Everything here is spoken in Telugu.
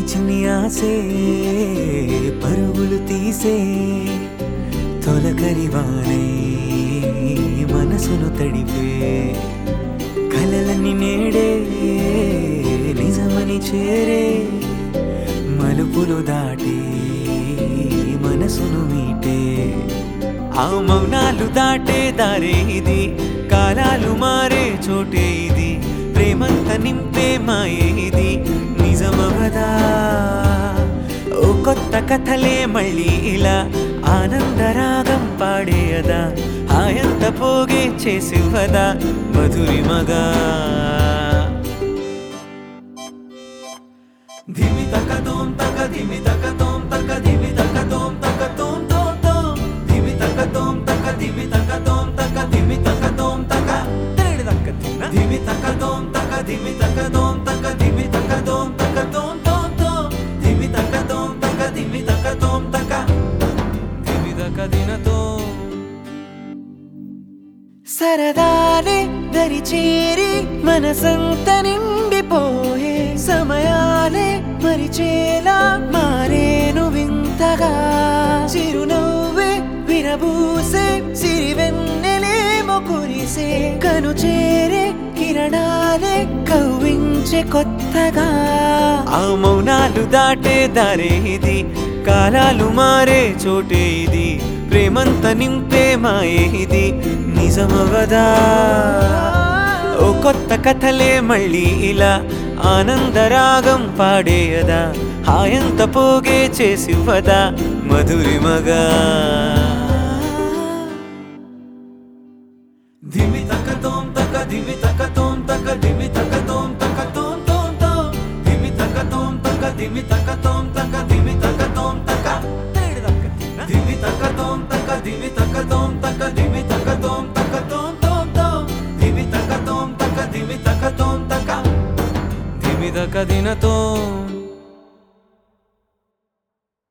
చిన్ని ఆసే పరుగులు తీసే తొలకరివానే మనసును తడిపే కలలన్నీ నేడే నిజమని చేరే మలుపులు దాటి మనసును మీటే ఆ మౌనాలు దాటే దారే ఇది కాలాలు మారే చోటే ఇది ప్రేమంత నింపే మాయే ఇది నిజమవదా ఓ కొత్త కథలే మళ్ళీ ఇలా ఆనందరాగం పాడేయదా ఆయంత పోగే చేసివ్వదా మధురిమగా ధిమి తక తోం తక ధిమి తక తోం తక ధిమి తక తోం తక తోం తోం తోం ధిమి తక తోం తక ధిమి తక తోం తక ధిమి తక తోం తక తెరడి దక్క తిన్న ధిమి తక తోం తక ధిమి తక తోం తక ధిమి తక తోం తక తోం తోం తోం ధిమి తక తోం తక ధిమి తక తోం తక ధిమి తక దిన తోం సరదాలే దరి చేరి మనసంత నిండిపోయే సమయాలే మరిచేలా మారేను వింతగా చిరునవ్వే విరబూసే సిరివెన్నెలేమో కురిసే కను చేరే కిరణాలే కవ్వించే కొత్తగా ఆ మౌనాలు దాటే దారే ఇది కాలాలు మారే చోటే ఇది ప్రేమంత నింపే మాయే ఇది నిజమవదా ఓ కొత్త కథలే మళ్ళీ ఇలా ఆనందరాగం పాడేయదా హాయంత పోగే చేసివ్వదా మధురిమగా ధిమి తక తోం తక ధిమి తక తోం తక ధిమి తక తోం తక తోం తోం తోం ధిమి తక తోం తక ధిమి తక తోం తక ధిమి తక తోం తక ధిమి తక తోం తక ధిమి తక తోం తక ధిమి తక తోం తక తోం తోం తోం ధిమి తక తోం తక ధిమి తక తోం తక ధిమి తక దిన తోం